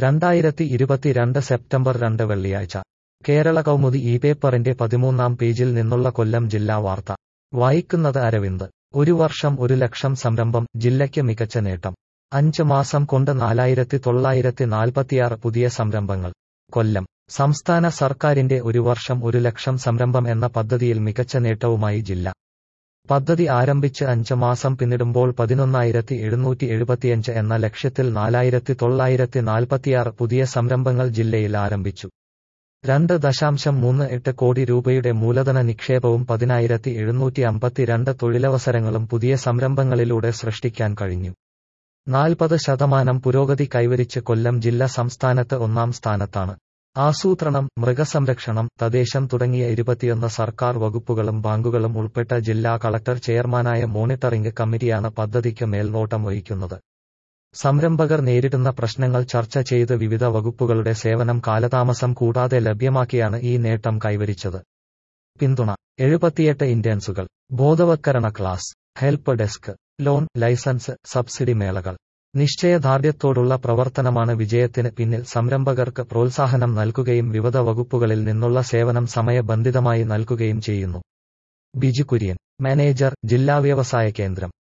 രണ്ടായിരത്തി ഇരുപത്തിരണ്ട് സെപ്റ്റംബർ രണ്ട് വെള്ളിയാഴ്ച കേരള കൗമുദി ഈ പേപ്പറിന്റെ പതിമൂന്നാം പേജിൽ നിന്നുള്ള കൊല്ലം ജില്ലാ വാർത്ത വായിക്കുന്നത് അരവിന്ദ് ഒരു വർഷം ഒരു ലക്ഷം സംരംഭം ജില്ലയ്ക്ക് മികച്ച നേട്ടം അഞ്ച് മാസം കൊണ്ട് നാലായിരത്തി തൊള്ളായിരത്തി നാൽപ്പത്തിയാറ് പുതിയ സംരംഭങ്ങൾ കൊല്ലം സംസ്ഥാന സർക്കാരിന്റെ ഒരു വർഷം ഒരു ലക്ഷം സംരംഭം എന്ന പദ്ധതിയിൽ മികച്ച നേട്ടവുമായി ജില്ല പദ്ധതി ആരംഭിച്ച് അഞ്ച് മാസം പിന്നിടുമ്പോൾ പതിനൊന്നായിരത്തി എഴുന്നൂറ്റി എഴുപത്തിയഞ്ച് എന്ന ലക്ഷ്യത്തിൽ നാലായിരത്തി തൊള്ളായിരത്തി നാൽപ്പത്തിയാറ് പുതിയ സംരംഭങ്ങൾ ജില്ലയിൽ ആരംഭിച്ചു രണ്ട് ദശാംശം മൂന്ന് എട്ട് കോടി രൂപയുടെ മൂലധന നിക്ഷേപവും പതിനായിരത്തി എഴുന്നൂറ്റി അമ്പത്തിരണ്ട് തൊഴിലവസരങ്ങളും പുതിയ സംരംഭങ്ങളിലൂടെ സൃഷ്ടിക്കാൻ കഴിഞ്ഞു നാൽപ്പത് ശതമാനം പുരോഗതി കൈവരിച്ച് കൊല്ലം ജില്ല സംസ്ഥാനത്ത് ഒന്നാം സ്ഥാനത്താണ് ആസൂത്രണം മൃഗസംരക്ഷണം തദ്ദേശം തുടങ്ങിയ ഇരുപത്തിയൊന്ന് സർക്കാർ വകുപ്പുകളും ബാങ്കുകളും ഉൾപ്പെട്ട ജില്ലാ കളക്ടർ ചെയർമാനായ മോണിറ്ററിംഗ് കമ്മിറ്റിയാണ് പദ്ധതിക്ക് മേൽനോട്ടം വഹിക്കുന്നത് സംരംഭകർ നേരിടുന്ന പ്രശ്നങ്ങൾ ചർച്ച ചെയ്ത് വിവിധ വകുപ്പുകളുടെ സേവനം കാലതാമസം കൂടാതെ ലഭ്യമാക്കിയാണ് ഈ നേട്ടം കൈവരിച്ചത് പിന്തുണ എഴുപത്തിയെട്ട് ഇന്റേൺസുകൾ ബോധവത്കരണ class help desk loan licence subsidy മേളകൾ നിശ്ചയദാർഢ്യത്തോടുള്ള പ്രവർത്തനമാണ് വിജയത്തിന് പിന്നിൽ സംരംഭകർക്ക് പ്രോത്സാഹനം നൽകുകയും വിവിധ വകുപ്പുകളിൽ നിന്നുള്ള സേവനം സമയബന്ധിതമായി നൽകുകയും ചെയ്യുന്നു ബിജു കുര്യൻ മാനേജർ ജില്ലാ വ്യവസായ കേന്ദ്രം